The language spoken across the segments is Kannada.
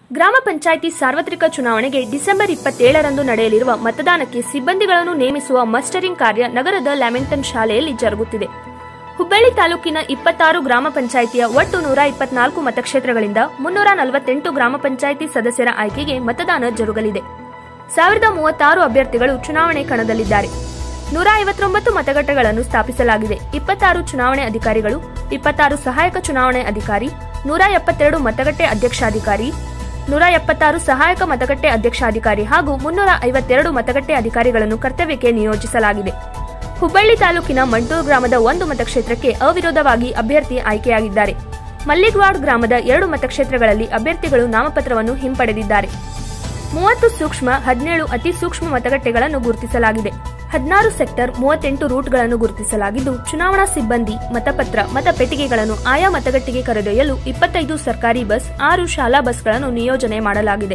ಗ್ರಾಮ ಪಂಚಾಯಿತಿ ಸಾರ್ವತ್ರಿಕ ಚುನಾವಣೆಗೆ ಡಿಸೆಂಬರ್ ಇಪ್ಪತ್ತೇಳರಂದು ನಡೆಯಲಿರುವ ಮತದಾನಕ್ಕೆ ಸಿಬ್ಬಂದಿಗಳನ್ನು ನೇಮಿಸುವ ಮಸ್ಟರಿಂಗ್ ಕಾರ್ಯ ನಗರದ ಲ್ಯಾಮಿಂಗ್ಟನ್ ಶಾಲೆಯಲ್ಲಿ ಜರುಗುತ್ತಿದೆ ಹುಬ್ಬಳ್ಳಿ ತಾಲೂಕಿನ ಇಪ್ಪತ್ತಾರು ಗ್ರಾಮ ಪಂಚಾಯಿತಿಯ ಒಟ್ಟು ನೂರ ಇಪ್ಪತ್ನಾಲ್ಕು ಮತಕ್ಷೇತ್ರಗಳಿಂದ ಮುನ್ನೂರ ನಲವತ್ತೆಂಟು ಗ್ರಾಮ ಪಂಚಾಯಿತಿ ಸದಸ್ಯರ ಆಯ್ಕೆಗೆ ಮತದಾನ ಜರುಗಲಿದೆ ಸಾವಿರದ ಮೂವತ್ತಾರು ಅಭ್ಯರ್ಥಿಗಳು ಚುನಾವಣೆ ಕಣದಲ್ಲಿದ್ದಾರೆ ನೂರ ಐವತ್ತೊಂಬತ್ತು ಮತಗಟ್ಟೆಗಳನ್ನು ಸ್ಥಾಪಿಸಲಾಗಿದೆ ಇಪ್ಪತ್ತಾರು ಚುನಾವಣೆ ಅಧಿಕಾರಿಗಳು ಇಪ್ಪತ್ತಾರು ಸಹಾಯಕ ಚುನಾವಣೆ ಅಧಿಕಾರಿ ನೂರ ಎಪ್ಪತ್ತೆರಡು ಮತಗಟ್ಟೆ ಅಧ್ಯಕ್ಷಾಧಿಕಾರಿ ನೂರ ಎಪ್ಪತ್ತಾರು ಸಹಾಯಕ ಮತಗಟ್ಟೆ ಅಧ್ಯಕ್ಷಾಧಿಕಾರಿ ಹಾಗೂ ಮುನ್ನೂರ ಐವತ್ತೆರಡು ಮತಗಟ್ಟೆ ಅಧಿಕಾರಿಗಳನ್ನು ಕರ್ತವ್ಯಕ್ಕೆ ನಿಯೋಜಿಸಲಾಗಿದೆ ಹುಬ್ಬಳ್ಳಿ ತಾಲೂಕಿನ ಮಂಟೂರು ಗ್ರಾಮದ ಒಂದು ಮತಕ್ಷೇತ್ರಕ್ಕೆ ಅವಿರೋಧವಾಗಿ ಅಭ್ಯರ್ಥಿ ಆಯ್ಕೆಯಾಗಿದ್ದಾರೆ ಮಲ್ಲಿಗ್ವಾಡ್ ಗ್ರಾಮದ ಎರಡು ಮತಕ್ಷೇತ್ರಗಳಲ್ಲಿ ಅಭ್ಯರ್ಥಿಗಳು ನಾಮಪತ್ರವನ್ನು ಹಿಂಪಡೆದಿದ್ದಾರೆ ಮೂವತ್ತು ಸೂಕ್ಷ್ಮ ಹದಿನೇಳು ಅತಿ ಸೂಕ್ಷ್ಮ ಮತಗಟ್ಟೆಗಳನ್ನು ಗುರುತಿಸಲಾಗಿದೆ ಹದಿನಾರು ಸೆಕ್ಟರ್ ಮೂವತ್ತೆಂಟು ರೂಟ್ಗಳನ್ನು ಗುರುತಿಸಲಾಗಿದ್ದು ಚುನಾವಣಾ ಸಿಬ್ಬಂದಿ ಮತಪತ್ರ ಮತಪೆಟ್ಟಿಗೆಗಳನ್ನು ಆಯಾ ಮತಗಟ್ಟೆಗೆ ಕರೆದೊಯ್ಯಲು ಇಪ್ಪತ್ತೈದು ಸರ್ಕಾರಿ ಬಸ್ ಆರು ಶಾಲಾ ಬಸ್ಗಳನ್ನು ನಿಯೋಜನೆ ಮಾಡಲಾಗಿದೆ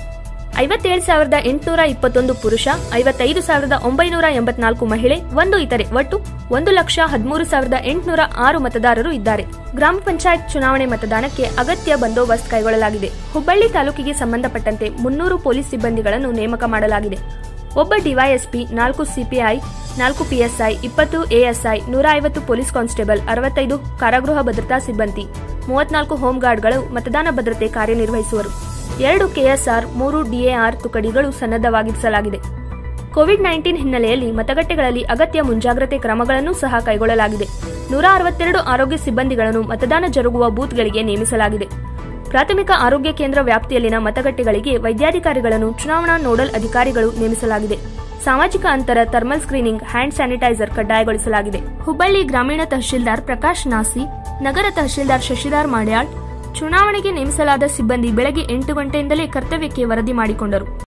ಐವತ್ತೇಳು ಸಾವಿರದ ಎಂಟುನೂರ ಇಪ್ಪತ್ತೊಂದು ಪುರುಷ ಐವತ್ತೈದು ಸಾವಿರದ ಒಂಬೈನೂರ ಎಂಬತ್ನಾಲ್ಕು ಮಹಿಳೆ ಒಂದು ಇತರೆ ಒಟ್ಟು ಒಂದು ಲಕ್ಷ ಹದಿಮೂರು ಸಾವಿರದ ಎಂಟುನೂರ ಆರು ಮತದಾರರು ಇದ್ದಾರೆ ಗ್ರಾಮ ಪಂಚಾಯತ್ ಚುನಾವಣೆ ಮತದಾನಕ್ಕೆ ಅಗತ್ಯ ಬಂದೋಬಸ್ತ್ ಕೈಗೊಳ್ಳಲಾಗಿದೆ ಹುಬ್ಬಳ್ಳಿ ತಾಲೂಕಿಗೆ ಸಂಬಂಧಪಟ್ಟಂತೆ ಮುನ್ನೂರು ಪೊಲೀಸ್ ಸಿಬ್ಬಂದಿಗಳನ್ನು ನೇಮಕ ಮಾಡಲಾಗಿದೆ ಒಬ್ಬ ಡಿವೈಎಸ್ಪಿ ನಾಲ್ಕು ಸಿಪಿಐ ನಾಲ್ಕು ಪಿಎಸ್ಐ ಇಪ್ಪತ್ತು ಎಎಸ್ಐ ನೂರ ಐವತ್ತು ಪೊಲೀಸ್ ಕಾನ್ಸ್ಟೇಬಲ್ ಅರವತ್ತೈದು ಕಾರಾಗೃಹ ಭದ್ರತಾ ಸಿಬ್ಬಂದಿ ಮೂವತ್ನಾಲ್ಕು ಹೋಂಗಾರ್ಡ್ಗಳು ಮತದಾನ ಭದ್ರತೆ ಕಾರ್ಯನಿರ್ವಹಿಸುವರು ಎರಡು ಕೆಎಸ್ಆರ್ ಮೂರು ಡಿಎಆರ್ ತುಕಡಿಗಳು ಸನ್ನದ್ಧವಾಗಿರಿಸಲಾಗಿದೆ ಕೋವಿಡ್ ನೈನ್ಟೀನ್ ಹಿನ್ನೆಲೆಯಲ್ಲಿ ಮತಗಟ್ಟೆಗಳಲ್ಲಿ ಅಗತ್ಯ ಮುಂಜಾಗ್ರತೆ ಕ್ರಮಗಳನ್ನು ಸಹ ಕೈಗೊಳ್ಳಲಾಗಿದೆ ನೂರ ಅರವತ್ತೆರಡು ಆರೋಗ್ಯ ಸಿಬ್ಬಂದಿಗಳನ್ನು ಮತದಾನ ಜರುಗುವ ಬೂತ್ಗಳಿಗೆ ನೇಮಿಸಲಾಗಿದೆ ಪ್ರಾಥಮಿಕ ಆರೋಗ್ಯ ಕೇಂದ್ರ ವ್ಯಾಪ್ತಿಯಲ್ಲಿನ ಮತಗಟ್ಟೆಗಳಿಗೆ ವೈದ್ಯಾಧಿಕಾರಿಗಳನ್ನು ಚುನಾವಣಾ ನೋಡಲ್ ಅಧಿಕಾರಿಗಳು ನೇಮಿಸಲಾಗಿದೆ ಸಾಮಾಜಿಕ ಅಂತರ ಥರ್ಮಲ್ ಸ್ಕ್ರೀನಿಂಗ್ ಹ್ಯಾಂಡ್ ಸ್ಯಾನಿಟೈಸರ್ ಕಡ್ಡಾಯಗೊಳಿಸಲಾಗಿದೆ ಹುಬ್ಬಳ್ಳಿ ಗ್ರಾಮೀಣ ತಹಶೀಲ್ದಾರ್ ಪ್ರಕಾಶ್ ನಾಸಿ ನಗರ ತಹಶೀಲ್ದಾರ್ ಶಶಿಧರ್ ಮಾಡ್ಯಾಳ್ ಚುನಾವಣೆಗೆ ನೇಮಿಸಲಾದ ಸಿಬ್ಬಂದಿ ಬೆಳಗ್ಗೆ ಎಂಟು ಗಂಟೆಯಿಂದಲೇ ಕರ್ತವ್ಯಕ್ಕೆ ವರದಿ ಮಾಡಿಕೊಂಡರು